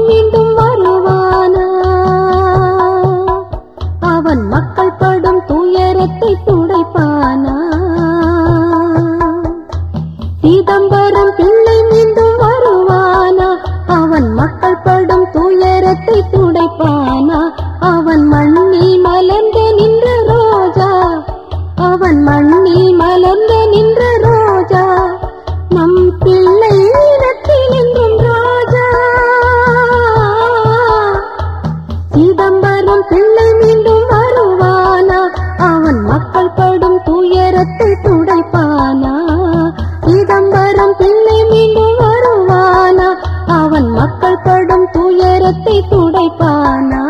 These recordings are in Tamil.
மீண்டும் வருவானா அவன் மக்கள் படும் துயரத்தை துடைப்பானா சிதம்பரம் பிள்ளை மீண்டும் வருவானா அவன் மக்கள் படும் துயரத்தை துடைப்பானா அவன் மண்ணில் மலர்ந்த நின்ற ரோஜா அவன் மண்ணில் மலர்ந்த நின்ற ரோஜா நம் பிள்ளை இனத்தில் என்றும் ராஜா சிதம்பரம் பிள்ளை மீண்டும் வருவானா அவன் மக்கள் படும் துயரத்தை துடைப்பானா சிதம்பரம் பிள்ளை மீண்டும் வருவானா அவன் மக்கள் படும் துயரத்தை துடைப்பானா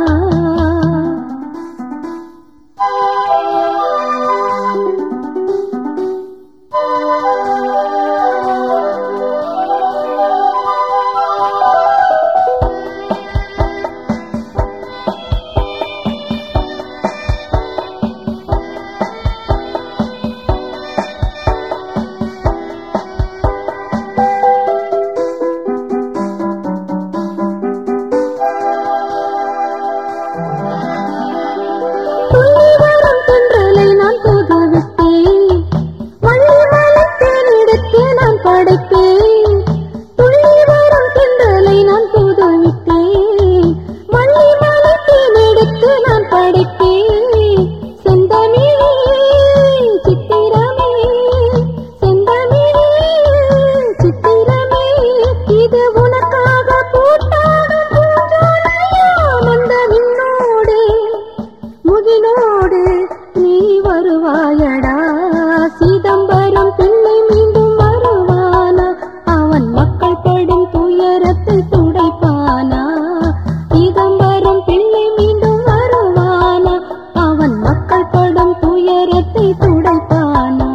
துள்ளி வரும் தென்றலை நான் தூதுவிட்டேன் வள்ளி மலத்தேனெடுத்து நான் படைப்பேன் துள்ளி வரும் தென்றலை நான் தூதுவிட்டேன் வள்ளி மலத்தேனெடுத்து நான் படைப்பேன் செந்தமிழே சித்திரமே செந்தமிழே சித்திரமே இது உனக்காக பூத்தாடும் பூஞ்சோலையாம் அந்த விண்ணோடு முகிலோடு நீ வருவாயடா சிதம்பரம் பிள்ளை மீண்டும் வருவானா அவன் மக்கள் படும் துயரத்தை துடைப்பானா சிதம்பரம் பிள்ளை மீண்டும் வருவானா அவன் மக்கள் படும் துயரத்தை துடைப்பானா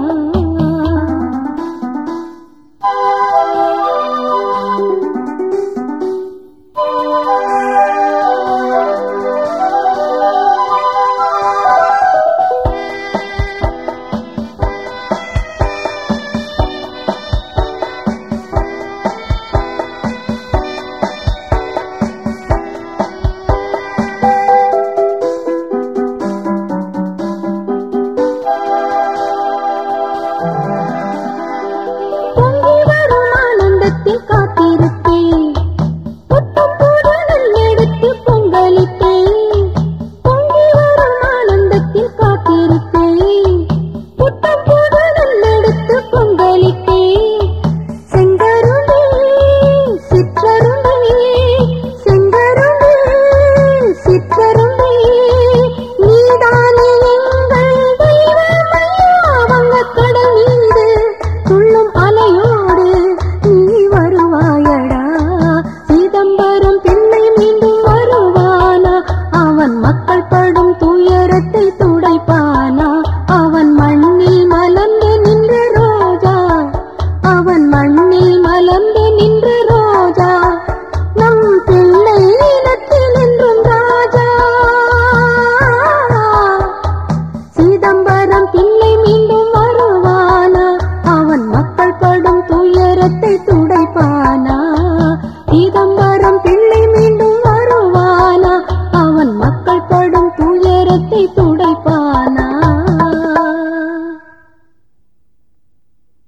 பொங்கி வரும் ஆனந்தத்தில் காத்திருப்பேன் புத்தம் புது நெல்லெடுத்து பொங்கலிட்டேன் பொங்கி வரும் ஆனந்தத்தில் காத்திருப்பேன் புத்தம் புது நெல்லெடுத்து பொங்கலிட்டேன் செங்கரும்பே சிற்றரும்பே செங்கரும்பே சிற்றரும்பே நீதானே எங்கள் தெய்வமையா வங்கக்கடல் மீது துள்ளும் அலையோடு நீ வருவாயடா சிதம்பரம் பிள்ளை மீண்டும் வருவானா அவன் மக்கள் படும் துயரத்தை துடைப்பானா அவன் மண்ணில் மலர்ந்து நின்ற ரோஜா அவன் மண்ணில் மலர்ந்து நின்ற ரோஜா நம் பிள்ளை இனத்தில் என்றும் ராஜா சிதம்பரம் பிள்ளை மீண்டும்